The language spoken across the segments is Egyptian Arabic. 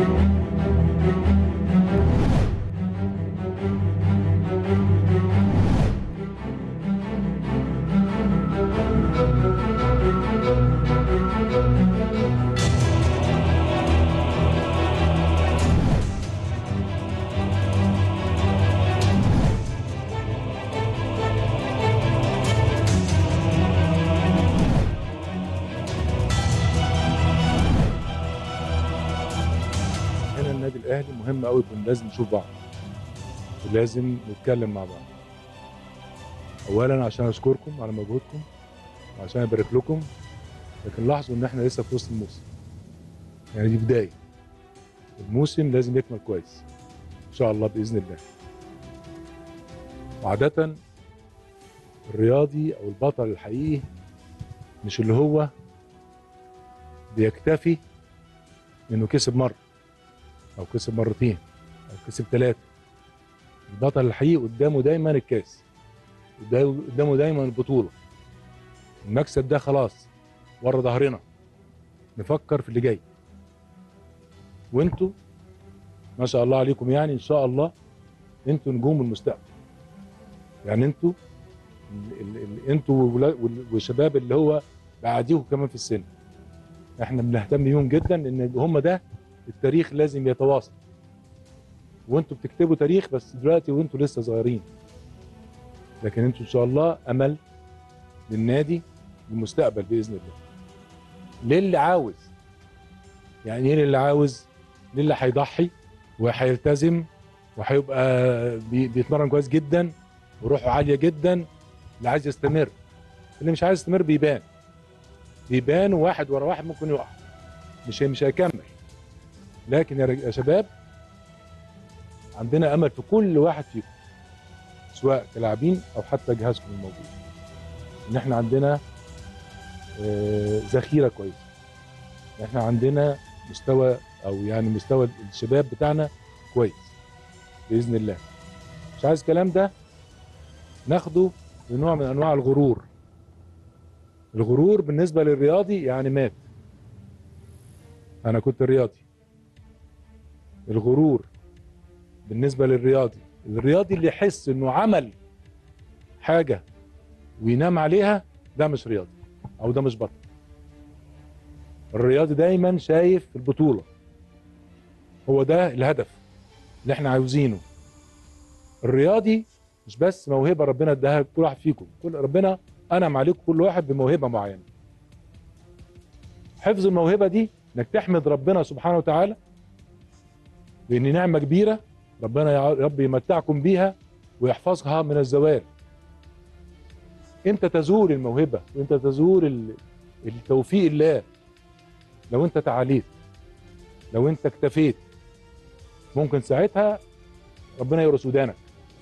هنا النادي الاهلي مهم قوي يكون لازم نشوف بعض ولازم نتكلم مع بعض اولا عشان اشكركم على مجهودكم وعشان ابارك لكم لكن لاحظوا ان احنا لسه في وسط الموسم يعني دي بدايه الموسم لازم يكمل كويس ان شاء الله باذن الله وعاده الرياضي او البطل الحقيقي مش اللي هو بيكتفي انه كسب مره او كسب مرتين او كسب ثلاثه البطل الحقيقي قدامه دايما الكاس قدامه دايما البطوله المكسب ده خلاص ورا ظهرنا نفكر في اللي جاي وانتوا ما شاء الله عليكم يعني ان شاء الله انتوا نجوم المستقبل يعني انتوا ال- ال- ال- انتوا وولا- وال- والشباب اللي هو بعديهم كمان في السن احنا بنهتم بيهم جدا ان هم ده التاريخ لازم يتواصل وانتوا بتكتبوا تاريخ بس دلوقتي وانتوا لسه صغيرين لكن انتوا ان شاء الله امل للنادي للمستقبل باذن الله للي عاوز يعني ايه للي عاوز للي هيضحي وهيلتزم وهيبقى بي- بيتمرن كويس جدا وروحه عاليه جدا اللي عايز يستمر اللي مش عايز يستمر بيبان بيبان واحد ورا واحد ممكن يقع مش مش هيكمل لكن يا رج- يا شباب عندنا امل في كل واحد فيكم سواء كلاعبين او حتى جهازكم الموجود ان احنا عندنا آه، ذخيره كويسه احنا عندنا مستوى او يعني مستوى الشباب بتاعنا كويس باذن الله مش عايز الكلام ده ناخده بنوع من انواع الغرور الغرور بالنسبه للرياضي يعني مات انا كنت رياضي الغرور بالنسبه للرياضي الرياضي اللي يحس انه عمل حاجه وينام عليها ده مش رياضي او ده مش بطل الرياضي دايما شايف البطوله هو ده الهدف اللي احنا عاوزينه الرياضي مش بس موهبه ربنا اداها كل واحد فيكم كل ربنا انعم عليكم كل واحد بموهبه معينه حفظ الموهبه دي انك تحمد ربنا سبحانه وتعالى لان نعمه كبيره ربنا يا رب يمتعكم بيها ويحفظها من الزوال انت تزول الموهبه وانت تزول ال- التوفيق الله لو انت تعاليت لو انت اكتفيت ممكن ساعتها ربنا يقرص ودانك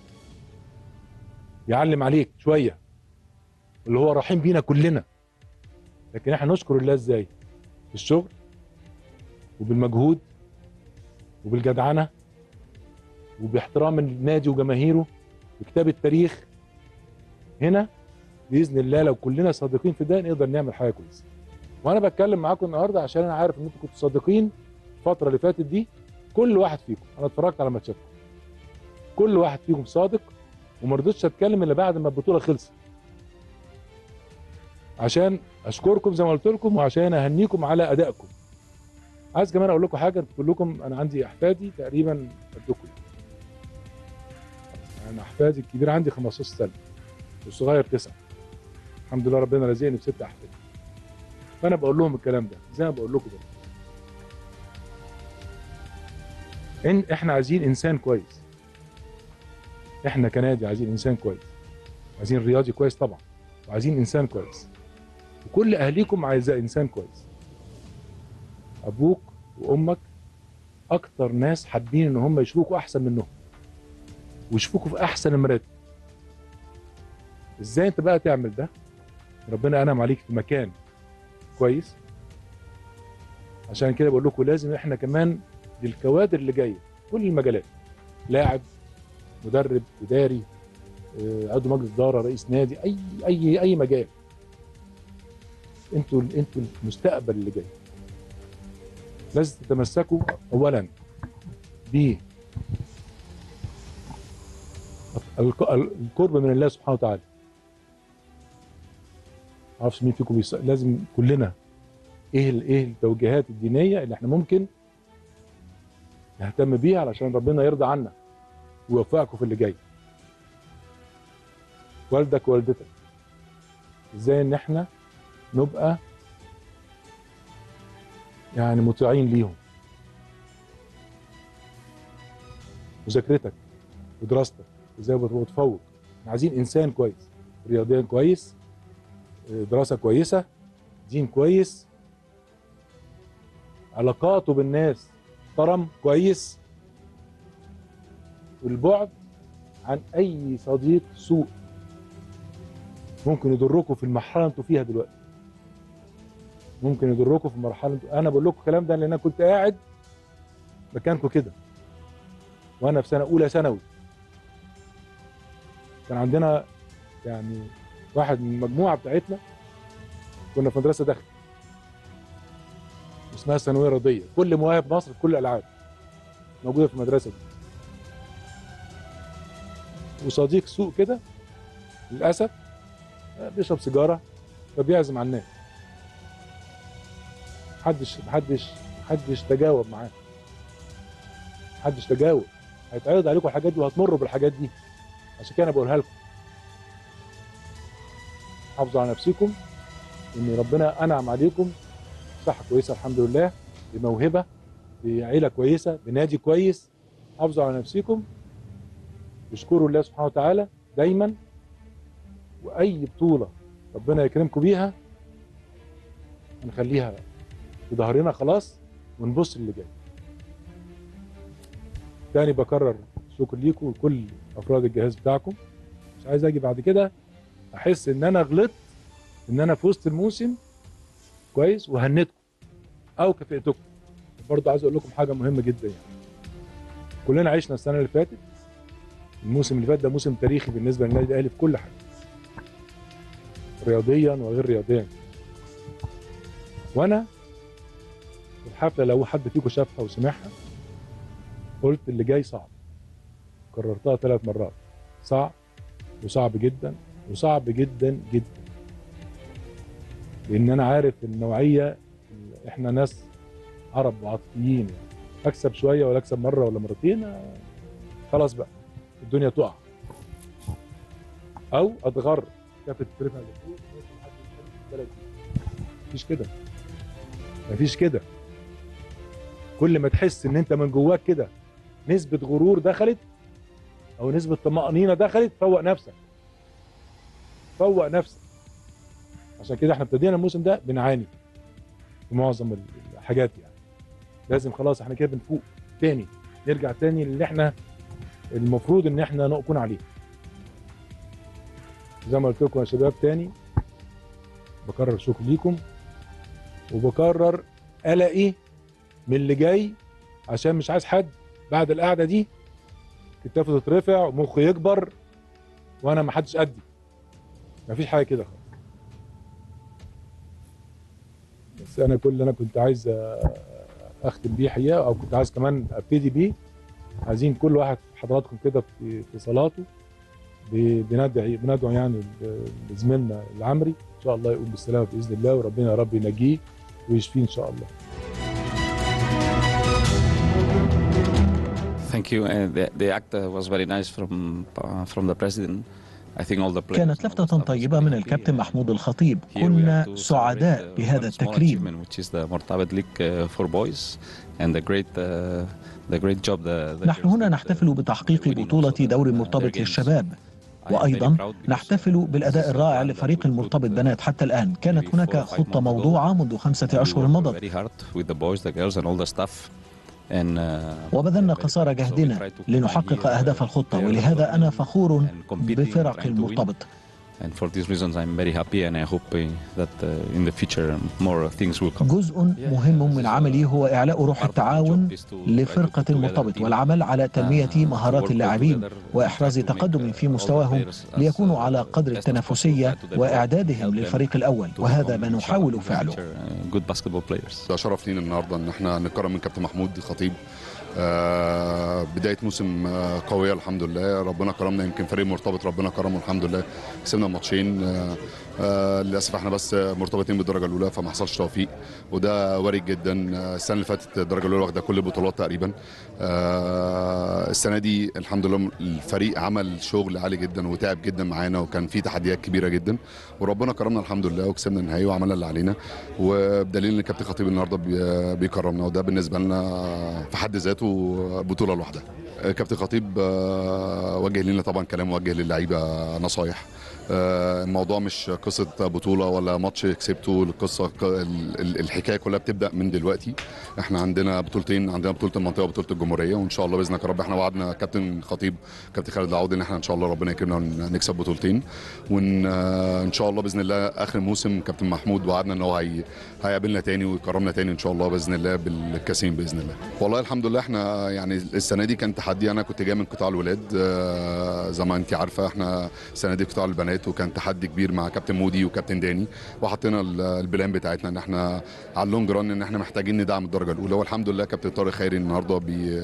يعلم عليك شويه اللي هو رحيم بينا كلنا لكن احنا نشكر الله ازاي بالشغل وبالمجهود وبالجدعنه وباحترام النادي وجماهيره وكتاب التاريخ هنا باذن الله لو كلنا صادقين في ده نقدر نعمل حاجه كويسه وانا بتكلم معاكم النهارده عشان انا عارف ان انتوا كنتوا صادقين الفتره اللي فاتت دي كل واحد فيكم انا اتفرجت على ماتشاتكم كل واحد فيكم صادق وما رضيتش اتكلم الا بعد ما البطوله خلصت عشان اشكركم زي ما قلت لكم وعشان اهنيكم على ادائكم عايز كمان اقول لكم حاجه انتوا كلكم انا عندي احفادي تقريبا قدكم انا احفادي الكبير عندي 15 سنه والصغير تسعه الحمد لله ربنا رزقني بست احفاد فانا بقول لهم الكلام ده زي ما بقول لكم ده إن احنا عايزين انسان كويس احنا كنادي عايزين انسان كويس عايزين رياضي كويس طبعا وعايزين انسان كويس وكل اهليكم عايزاه انسان كويس ابوك وامك اكتر ناس حابين ان هم يشوفوكوا احسن منهم ويشوفوكوا في احسن المراتب ازاي انت بقى تعمل ده ربنا انعم عليك في مكان كويس عشان كده بقول لكم لازم احنا كمان للكوادر اللي جايه كل المجالات لاعب مدرب اداري آه، عضو مجلس اداره رئيس نادي اي اي اي مجال انتوا انتوا المستقبل اللي جاي لازم تتمسكوا اولا ب الق- القرب من الله سبحانه وتعالى معرفش مين فيكم بيص... لازم كلنا ايه ال- ايه التوجيهات الدينيه اللي احنا ممكن نهتم بيها علشان ربنا يرضى عنا ويوفقكم في اللي جاي والدك ووالدتك ازاي ان احنا نبقى يعني مطيعين ليهم مذاكرتك ودراستك ازاي بتفوق احنا عايزين انسان كويس رياضيا كويس دراسه كويسه دين كويس علاقاته بالناس محترم كويس والبعد عن اي صديق سوء ممكن يضركم في المرحله اللي انتوا فيها دلوقتي ممكن يضركم في المرحله اللي انتوا انا بقول لكم الكلام ده لان انا كنت قاعد مكانكم كده وانا في سنه اولى ثانوي كان عندنا يعني واحد من المجموعه بتاعتنا كنا في مدرسه داخل اسمها الثانويه الرياضيه كل مواهب مصر في كل الالعاب موجوده في المدرسه دي وصديق سوء كده للاسف بيشرب سيجاره فبيعزم على الناس محدش محدش محدش تجاوب معاه محدش تجاوب هيتعرض عليكم الحاجات دي وهتمروا بالحاجات دي عشان كده انا بقولها لكم حافظوا على نفسكم ان ربنا انعم عليكم صحه كويسه الحمد لله بموهبه بعيله كويسه بنادي كويس حافظوا على نفسكم اشكروا الله سبحانه وتعالى دايما واي بطوله ربنا يكرمكم بيها هنخليها في ظهرنا خلاص ونبص للي جاي تاني بكرر شكر ليكم وكل افراد الجهاز بتاعكم مش عايز اجي بعد كده احس ان انا غلطت ان انا في وسط الموسم كويس وهنتكم او كافئتكم برضه عايز اقول لكم حاجه مهمه جدا يعني كلنا عشنا السنه اللي فاتت الموسم اللي فات ده موسم تاريخي بالنسبه للنادي الاهلي في كل حاجه رياضيا وغير رياضيا وانا في الحفله لو حد فيكم شافها وسمعها قلت اللي جاي صعب كررتها ثلاث مرات صعب وصعب جدا وصعب جدا جدا لان انا عارف النوعيه احنا ناس عرب وعاطفيين يعني اكسب شويه ولا اكسب مره ولا مرتين آه، خلاص بقى الدنيا تقع او اتغر كافه ترفع لفوق ممكن حد يتكلم في البلد دي مفيش كده مفيش كده كل ما تحس ان انت من جواك كده نسبه غرور دخلت او نسبه طمانينه دخلت فوق نفسك فوق نفسك عشان كده احنا ابتدينا الموسم ده بنعاني في معظم الحاجات يعني لازم خلاص احنا كده بنفوق تاني نرجع تاني اللي احنا المفروض ان احنا نكون عليه زي ما قلت لكم يا شباب تاني بكرر شكر ليكم وبكرر قلقي من اللي جاي عشان مش عايز حد بعد القعده دي كتافه تترفع ومخه يكبر وانا ما حدش قدي مفيش حاجه كده خالص بس انا كل اللي انا كنت عايز آه، اختم بيه حقيقه او كنت عايز كمان ابتدي بيه عايزين كل واحد حضراتكم كده في في صلاته ب- بندعي بندعو يعني ل- لزميلنا العمري ان شاء الله يقوم بالسلامه باذن الله وربنا يا رب ينجيه ويشفيه ان شاء الله Thank you. Uh, the, the act uh, was very nice from uh, from the president. I think all the players كانت and all the لفتة staff was طيبة very من happy. الكابتن Uh, محمود الخطيب here we كنا have to سعداء celebrate, uh, بهذا one small التكريم achievement, which is the Mortabet League uh, for boys and the great uh, the great job the, the نحن girls هنا did, uh, نحتفل بتحقيق winning بطولة also the- دوري the- مرتبط their games. للشباب I am very وأيضا proud because, نحتفل uh, this بالأداء is a الرائع plan that لفريق we المرتبط put, uh, بنات حتى الآن كانت maybe هناك four or five خطة months ago. موضوعة منذ خمسة and we أشهر worked مضت very hard with the boys, the girls and all the staff. And, uh, وبذلنا we are very قصارى proud. So we جهدنا try to لنحقق compete, uh, أهداف الخطة players ولهذا أنا development فخور and competing, بفرق trying to win. المرتبط And for these reasons, I'm very happy, and I hope uh, that uh, in the future more things will come. جزء مهم من عملي هو إعلاء روح التعاون لفرقة المرتبط والعمل على تنمية مهارات اللاعبين وإحراز تقدم في مستواهم ليكونوا على قدر التنافسية وإعدادهم للفريق الأول وهذا ما نحاول فعله Good basketball players. ده شرف لينا النهارده ان احنا نكرم من كابتن محمود خطيب آه بدايه موسم آه قويه الحمد لله ربنا كرمنا يمكن فريق مرتبط ربنا كرمه الحمد لله كسبنا ماتشين آه آه للاسف احنا بس مرتبطين بالدرجه الاولى فما حصلش توفيق وده وارد جدا آه، السنه اللي فاتت الدرجه الاولى واخده كل البطولات تقريبا آه السنه دي الحمد لله الفريق عمل شغل عالي جدا وتعب جدا معانا وكان في تحديات كبيره جدا وربنا كرمنا الحمد لله وكسبنا النهائي وعملنا اللي علينا وبدليل ان كابتن خطيب النهارده بي- بيكرمنا وده بالنسبه لنا في حد ذاته بطوله لوحدها كابتن خطيب آه، وجه لنا طبعا كلام وجه للعيبه نصايح آه، الموضوع مش قصه بطوله ولا ماتش كسبته القصه ك- ال- ال- الحكايه كلها بتبدا من دلوقتي احنا عندنا بطولتين عندنا بطوله المنطقه وبطوله الجمهوريه وان شاء الله باذن الله يا رب احنا وعدنا كابتن خطيب كابتن خالد العوضي ان احنا ان شاء الله ربنا يكرمنا ونكسب بطولتين وان آه، ان شاء الله باذن الله اخر موسم كابتن محمود وعدنا ان هو هي هيقابلنا تاني ويكرمنا تاني ان شاء الله باذن الله بالكاسين باذن الله والله الحمد لله احنا يعني السنه دي كان تحدي انا كنت جاي من قطاع الولاد آه، زي ما انت عارفه احنا السنه دي قطاع البنات وكان تحدي كبير مع كابتن مودي وكابتن داني وحطينا ال- البلان بتاعتنا ان احنا على اللونج ران ان احنا محتاجين ندعم الدرجه الاولى والحمد لله كابتن طارق خيري النهارده بي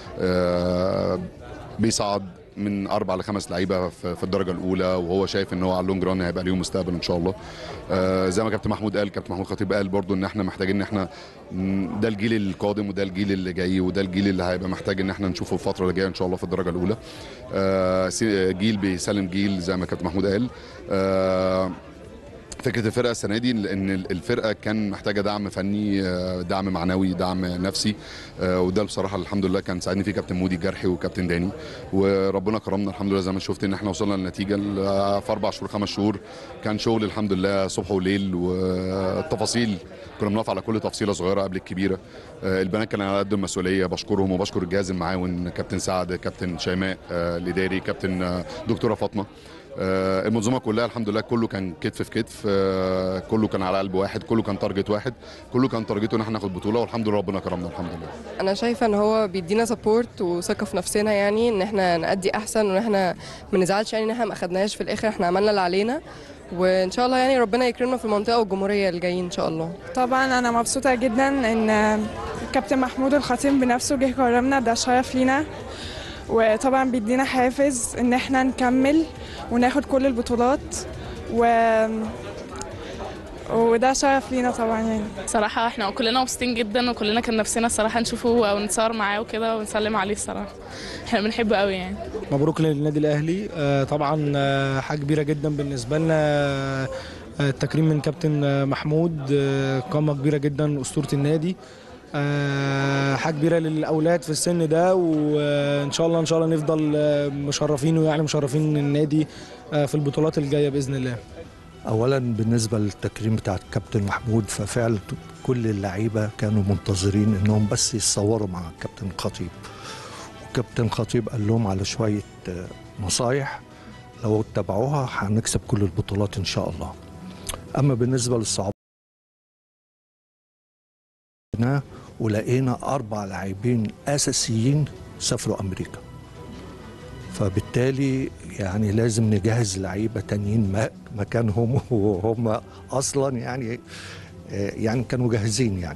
آه، بيصعد من اربع لخمس لعيبه في في الدرجه الاولى وهو شايف ان هو على اللونج ران هيبقى ليهم مستقبل ان شاء الله آه، زي ما كابتن محمود قال كابتن محمود خطيب قال برضو ان احنا محتاجين ان احنا م، ده الجيل القادم وده الجيل اللي جاي وده الجيل اللي هيبقى محتاج ان احنا نشوفه الفتره اللي جايه ان شاء الله في الدرجه الاولى آه، سي- جيل بيسلم جيل زي ما كابتن محمود قال آه، فكره الفرقه السنه دي ان الفرقه كان محتاجه دعم فني آه، دعم معنوي دعم نفسي آه، وده بصراحه الحمد لله كان ساعدني فيه كابتن مودي جرحي وكابتن داني وربنا كرمنا الحمد لله زي ما شفت ان احنا وصلنا للنتيجه ال- في اربع شهور خمس شهور كان شغل الحمد لله صبح وليل والتفاصيل كنا بنقف على كل تفصيله صغيره قبل الكبيره آه، البنات كانوا على قد المسؤوليه بشكرهم وبشكر الجهاز المعاون كابتن سعد كابتن شيماء آه، الاداري كابتن آه، دكتوره فاطمه آه، المنظومه كلها الحمد لله كله كان كتف في كتف آه، كله كان على قلب واحد كله كان تارجت واحد كله كان تارجته ان احنا ناخد بطوله والحمد لله ربنا كرمنا الحمد لله انا شايفه ان هو بيدينا سبورت وثقه في نفسنا يعني ان احنا نأدي احسن وان احنا ما نزعلش يعني ان احنا ما اخدناش في الاخر احنا عملنا اللي علينا وان شاء الله يعني ربنا يكرمنا في المنطقه والجمهوريه الجايين ان شاء الله طبعا انا مبسوطه جدا ان كابتن محمود الخطيب بنفسه جه كرمنا ده شرف لينا وطبعا بيدينا حافز ان احنا نكمل وناخد كل البطولات و وده شرف لينا طبعا يعني صراحة احنا كلنا مبسوطين جدا وكلنا كان نفسنا الصراحة نشوفه او نتصور معاه وكده ونسلم عليه الصراحة احنا بنحبه قوي يعني مبروك للنادي الاهلي آه، طبعا آه، حاجه كبيره جدا بالنسبه لنا آه، التكريم من كابتن آه، محمود آه، قامه كبيره جدا اسطوره النادي آه، حاجه كبيره للاولاد في السن ده وان شاء الله ان شاء الله نفضل آه، مشرفين يعني مشرفين النادي آه، في البطولات الجايه باذن الله اولا بالنسبه للتكريم بتاع الكابتن محمود ففعلا كل اللعيبه كانوا منتظرين انهم بس يتصوروا مع الكابتن خطيب وكابتن خطيب قال لهم على شويه آه، نصايح لو اتبعوها هنكسب كل البطولات ان شاء الله اما بالنسبه للصعوبات ولقينا اربع لاعبين اساسيين سافروا امريكا فبالتالي يعني لازم نجهز لعيبه تانيين ما- مكانهم وهم اصلا يعني آه، يعني كانوا جاهزين يعني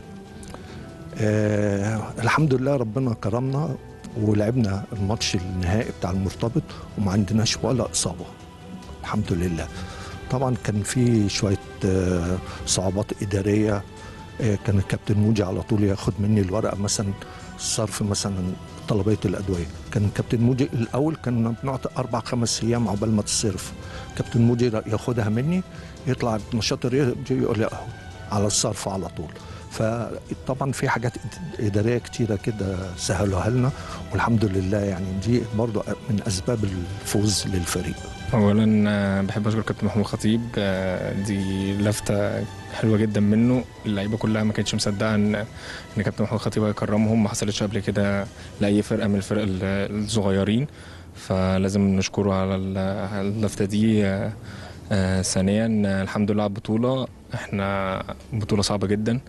آه الحمد لله ربنا كرمنا ولعبنا الماتش النهائي بتاع المرتبط وما عندناش ولا اصابه الحمد لله طبعا كان في شويه آه صعوبات اداريه آه كان الكابتن موجي على طول ياخد مني الورقه مثلا صرف مثلا طلبيه الادويه كان الكابتن موجي الاول كان بنقعد اربع خمس ايام عقبال ما تصرف كابتن موجي ياخدها مني يطلع نشاط الرياضي يقول لي اهو على الصرف على طول فطبعا في حاجات اداريه كتيره كده سهلوها لنا والحمد لله يعني دي برضو من اسباب الفوز للفريق اولا آه، بحب اشكر كابتن محمود خطيب آه، دي لفته حلوه جدا منه اللعيبه كلها ما كانتش مصدقه ان ان كابتن محمود خطيب هيكرمهم ما حصلتش قبل كده لاي فرقه من الفرق ال- الصغيرين فلازم نشكره على ال- على اللفته دي آه، آه ثانيا آه، الحمد لله على البطولة احنا بطولة صعبة جدا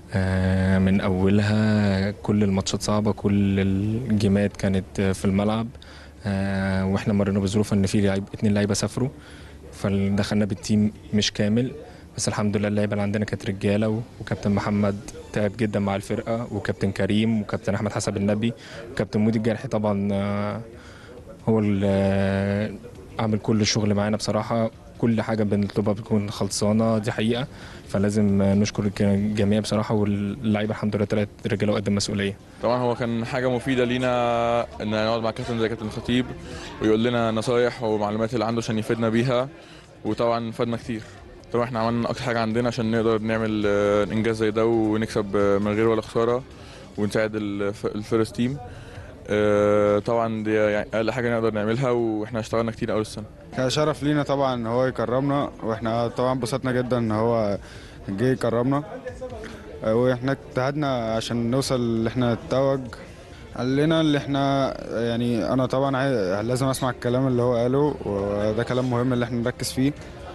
آه من أولها كل الماتشات صعبة كل الجيمات كانت آه، في الملعب آه واحنا مرينا بظروف ان في لعيب اتنين لعيبة سافروا فدخلنا بالتيم مش كامل بس الحمد لله اللعيبة اللي عندنا كانت رجالة و- وكابتن محمد تعب جدا مع الفرقة وكابتن كريم وكابتن أحمد حسب النبي وكابتن مودي الجرحي طبعا آه، هو اللي عامل كل الشغل معانا بصراحة كل حاجة بنطلبها بتكون خلصانة دي حقيقة فلازم نشكر الجميع بصراحة واللعيبة الحمد لله طلعت رجالة وقد المسؤولية طبعا هو كان حاجه مفيده لينا ان نقعد مع كابتن زي كابتن الخطيب ويقول لنا نصايح ومعلومات اللي عنده عشان يفيدنا بيها وطبعا فادنا كتير طبعا احنا عملنا اقصى حاجه عندنا عشان نقدر نعمل آه، انجاز زي ده ونكسب آه، من غير ولا خساره ونساعد الف- الفيرست تيم آه، طبعا دي يعني اقل حاجه نقدر نعملها واحنا اشتغلنا كتير اول السنه كان شرف لينا طبعا ان هو يكرمنا واحنا طبعا انبسطنا جدا ان هو جه يكرمنا واحنا اجتهدنا عشان نوصل اللي احنا نتوج قال لنا اللي احنا يعني انا طبعا عاي- لازم اسمع الكلام اللي هو قاله وده كلام مهم اللي احنا نركز فيه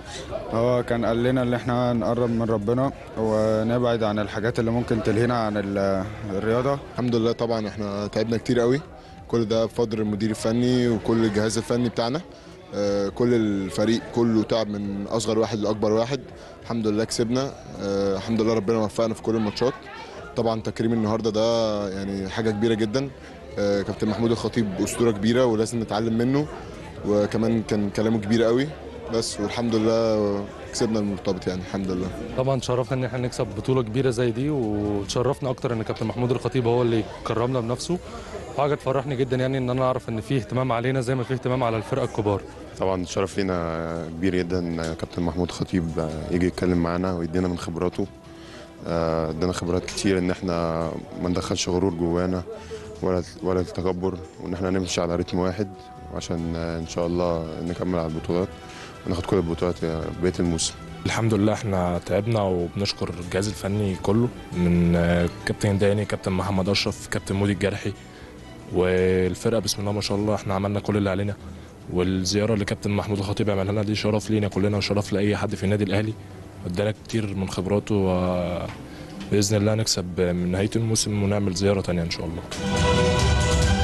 هو كان قال لنا اللي احنا نقرب من ربنا ونبعد عن الحاجات اللي ممكن تلهينا عن ال- الرياضه الحمد لله طبعا احنا تعبنا كتير قوي كل ده بفضل المدير الفني وكل الجهاز الفني بتاعنا آه، كل الفريق كله تعب من اصغر واحد لاكبر واحد الحمد لله كسبنا آه، الحمد لله ربنا وفقنا في كل الماتشات طبعا تكريم النهارده ده يعني حاجه كبيره جدا آه، كابتن محمود الخطيب اسطوره كبيره ولازم نتعلم منه وكمان كان كلامه كبير قوي بس والحمد لله كسبنا المرتبط يعني الحمد لله طبعا شرفنا ان احنا نكسب بطوله كبيره زي دي وتشرفنا اكتر ان كابتن محمود الخطيب هو اللي كرمنا بنفسه حاجه تفرحني جدا يعني ان انا اعرف ان في اهتمام علينا زي ما في اهتمام على الفرقه الكبار طبعا شرف لينا كبير جدا ان كابتن محمود خطيب يجي يتكلم معانا ويدينا من خبراته آه، ادانا خبرات كتير ان احنا ما ندخلش غرور جوانا ولا ولا التكبر وان احنا نمشي على رتم واحد عشان آه، ان شاء الله نكمل على البطولات وناخد كل البطولات بقيه الموسم الحمد لله احنا تعبنا وبنشكر الجهاز الفني كله من آه، كابتن داني كابتن محمد اشرف كابتن مودي الجرحي والفرقه بسم الله ما شاء الله احنا عملنا كل اللي علينا والزياره اللي كابتن محمود الخطيب عملها لنا دي شرف لينا كلنا وشرف لاي حد في النادي الاهلي ادانا كتير من خبراته وباذن الله نكسب من نهايه الموسم ونعمل زياره تانية ان شاء الله